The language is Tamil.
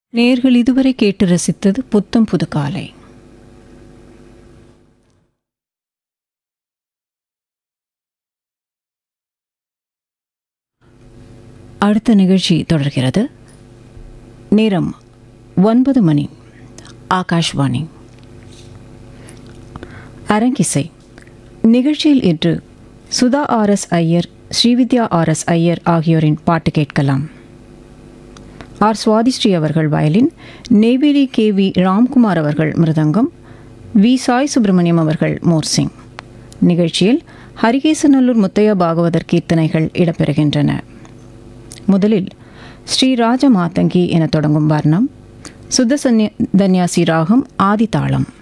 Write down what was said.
நேர்கள் இதுவரை கேட்டு ரசித்தது புத்தம் புது காலை அடுத்த நிகழ்ச்சி தொடர்கிறது நேரம் ஒன்பது மணி ஆகாஷ்வாணி அரங்கிசை நிகழ்ச்சியில் இன்று Sudha R S Iyer Srividya R S Iyer ஆகியோரின் பாட்டு கேட்கலாம் ஆர் சுவாதிஸ்ரீ அவர்கள் violin Neyveli K V Ramkumar அவர்கள் மிருதங்கம் வி சாய் சுப்பிரமணியம் அவர்கள் மோர்சிங் நிகழ்ச்சியில் ஹரிகேசநல்லூர் முத்தையா பாகவதர் கீர்த்தனைகள் இடம்பெறுகின்றன முதலில் ஸ்ரீ ராஜ மாதங்கி என தொடங்கும் வர்ணம் சுத்த சந்நிய தன்யாசி ராகம் ஆதிதாளம்